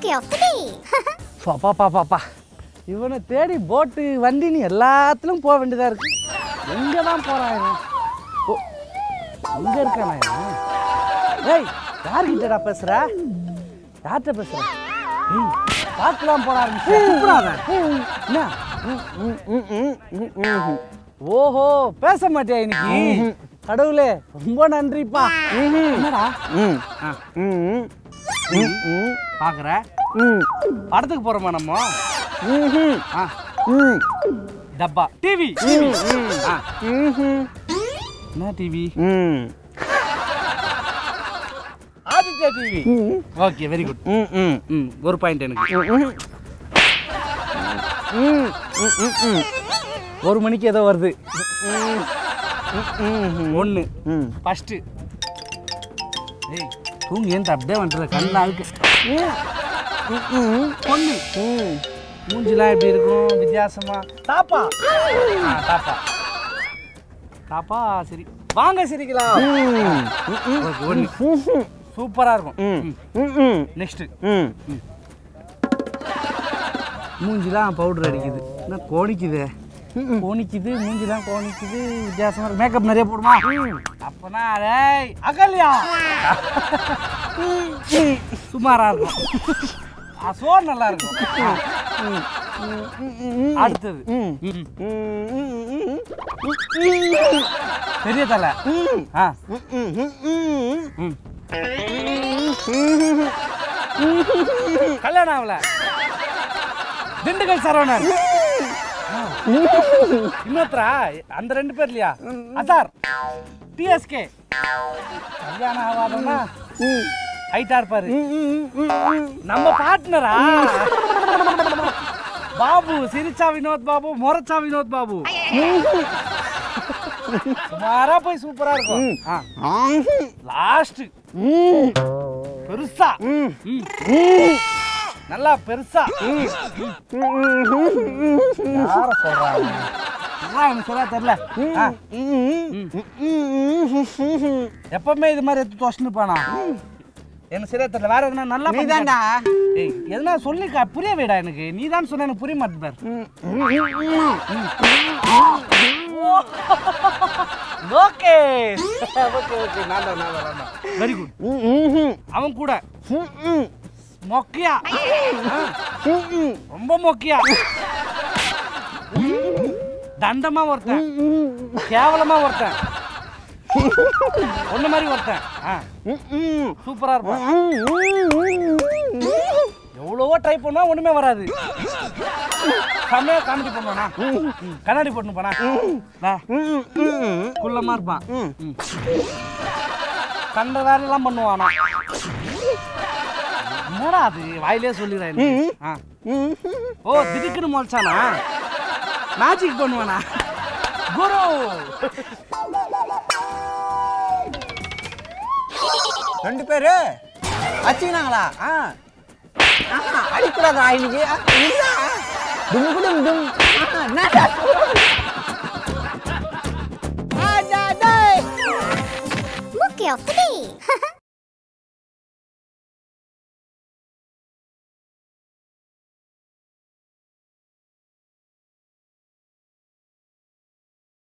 Monkey of the day. பாப்பா பாப்பா இவனை தேடி போட்டு வண்டின்னு எல்லாத்துலும் போக வேண்டியதாக இருக்கு எங்கே தான் போகிறான் இவன் ஓ எங்கே இருக்கானா இவன் ஏய் யார்கிட்டடா பேசுகிற யார்கிட்ட பேசுகிற ஏய் பார்க்கலாம் போட ஆரம்பிச்சு என்ன ஓஹோ பேச மாட்டியா இன்னைக்கு கடவுளே ரொம்ப நன்றிப்பா என்னடா ஆ. பார்க்குற படத்துக்கு போகிறோமா நம்ம ஆ டப்பா டிவி ஆ என்ன TV Aditya TV okay very good ம் ஒரு பாயிண்ட் எனக்கு ஒரு மணிக்கு ஏதோ வருது ஒன்று ஃபஸ்ட்டு ஏய் தூங்கி ஏன் அப்படியே வந்துடுற கண்ணா இருக்கு பொண்ணு மூஞ்சிலாம் எப்படி இருக்கும் வித்தியாசமா தாப்பா ஆ, தாப்பா தாப்பா சரி வாங்க சிரிக்கலாம் ஓகே ஒன்று சூப்பராக இருக்கும் நெக்ஸ்ட்டு மூஞ்சிலாம் பவுடர் அடிக்குது என்ன கோணிக்குது கோணிக்குது மூஞ்சிலாம் கோணிக்குது வித்தியாசமா இருக்கு மேக்கப் நிறைய போடுமா அப்பனா டேய் அகல்யா சுமாரா இருக்கும் ஆ, சோறு நல்லா இருக்கும் ஆ. அடுத்தது ம். பெரிய தலை ஆ ம். கல்யாணம் ஆகல திண்டுக்கல் சரவணன் இன்னொருத்தரா அந்த ரெண்டு பேர் இல்லையா அசார் டிஎஸ்கே கல்யாணம் ஆகாதவனா ஹைட்டா இருப்பாரு நம்ம பார்ட்னரா பாபு சிரிச்சா வினோத் பாபு முறைச்சா வினோத் பாபு சுமாரா போய் சூப்பரா இருக்கும் லாஸ்ட் பெருசா ம். நல்லா பெருசா யார சொல்றாங்க இதெல்லாம் எனக்கு சரியா தெரியல ஆ. எப்பவுமே இது மாதிரி எடுத்து தோசன்னு பானா எனக்கு சரியா தெரியல வேற எதுனா நல்லா நீ தான்டா. ஏய் எதுனா சொல்லி கா- புரிய வைடா எனக்கு நீ தான் சொன்ன எனக்கு புரிய மாட்டேன் ஓகே ஓகே ஓகே நான் தான் நான் தான் வெரி குட் அவன் கூட மொக்கையா ரொம்ப மொக்கையா தண்டமா ஒருத்தன் கேவலமா ஒருத்தன் ஒண்ணு மாதிரி ஒருத்தன் ஆ, சூப்பரா இருப்பான் எவ்வளவோ ட்ரை பண்ணுவா ஒண்ணுமே வராது செம்மையா காமெடி பண்ணுவானா ம், கண்ணாடி போட்டு போனா வா. குள்ளமா இருப்பான் ம். கண்ட வேலையெல்லாம் பண்ணுவானா என்னடா அது வாயிலே சொல்லிடுறேன் ஆ ஓ திடுக்குன்னு முளைச்சானா மேஜிக் பண்ணுவானா குரு ரெண்டு பேரு வச்சுக்கினாங்களா ஆ ஆஹா, அடிக்கூடாதா இன்னைக்கு ஆ, இல்ல. டும் குடும் டும் ஆ, என்னடா? ஆ, டா, டேய். Monkey of the day.